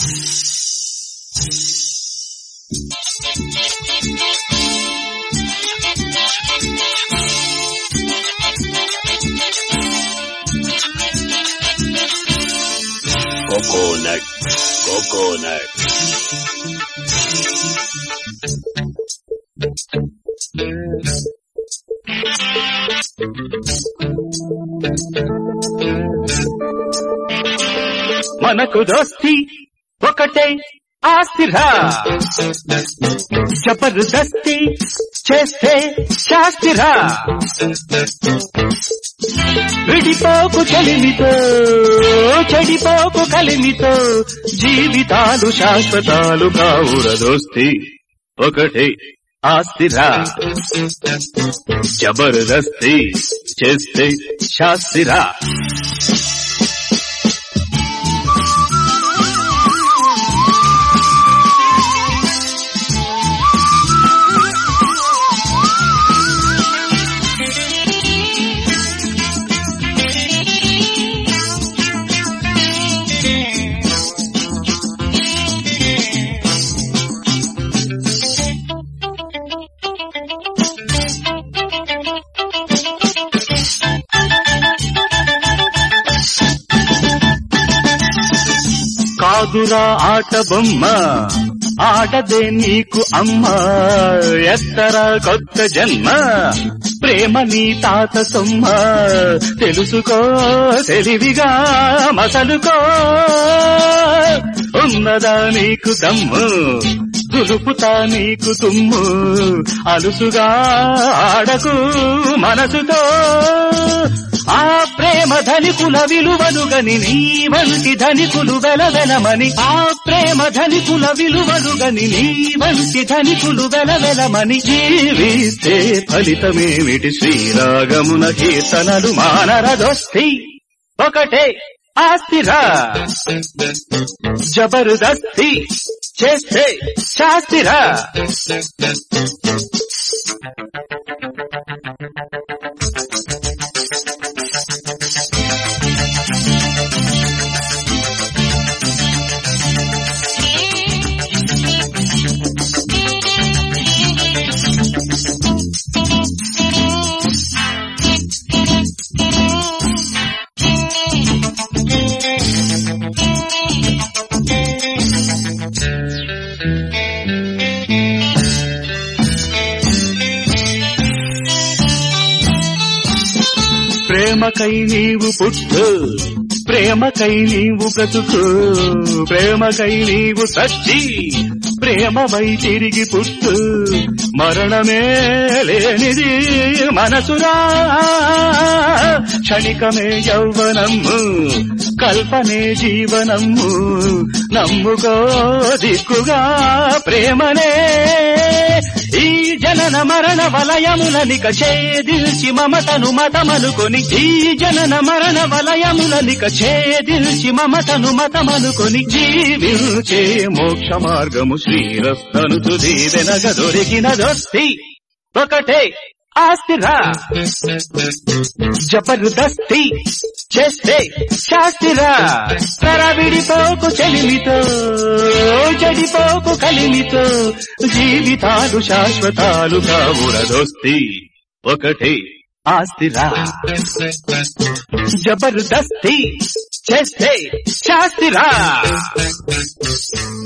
coconut coconut మనకు దోస్తి ఒకటే ఆస్తిరా జబర్దస్తి చేస్తే శాస్తిరా విడిపోకు కలిమితో చెడిపోకు కలిమితో జీవితాలు శాశ్వతాలు కావుర దోస్తి ఒకటే ఆస్తిరా జబర్దస్తి చేస్తే శాస్తిరా కాదురా ఆట బొమ్మ ఆటదే నీకు అమ్మ ఎత్తర కొత్త జన్మ ప్రేమ నీ తాత సొమ్మ తెలుసుకో తెలివిగా మసలుకో ఉన్నదా నీకు దమ్ము దులుపుతా నీకు తుమ్ము అలుసుగా ఆడకు మనసుతో ఆ ప్రేమ ధనికుల విలువలు గని నీ వంటి ధనికులు వెలవెలమని ఆ ప్రేమ ధనికుల విలువలు గని నీ వంటి ధనికులు వెలవెలమని జీవిస్తే ఫలితమేమిటి శ్రీరాగమున కీర్తనలు మానరదొస్తి ఒకటే ఆస్తిరా జబర్దస్తి చేస్తే శాస్తిరా ప్రేమకై నీవు పుట్టు ప్రేమకై నీవు బ్రతుకు ప్రేమకై నీవు సచ్చి ప్రేమవై తిరిగి పుట్టు మరణమే లేనిది మనసురా క్షణికమే యౌవనము కల్పనే జీవనము నమ్ముకో దిక్కుగా ప్రేమనే ఈ జనన మరణ వలయములనిక ఛేదిల్చి మమతను మతమనుకొని ఈ జనన మరణ వలయములనిక ఛేదిల్చి మమతను మతమనుకొని జీవించే మోక్ష మార్గము శ్రీరస్తను తుది వెనగ దొరికిన దొస్తి ఒకటే ఆస్తిరా జబర్దస్తి చేస్తే శాస్తిరా విడిపోకు చెలిమితో చెడిపోకు కలిమితో జీవితాలు శాశ్వతాలు కావుర దోస్తి ఒకటే ఆస్తిరా జబర్దస్తి చేస్తే శాస్తిరా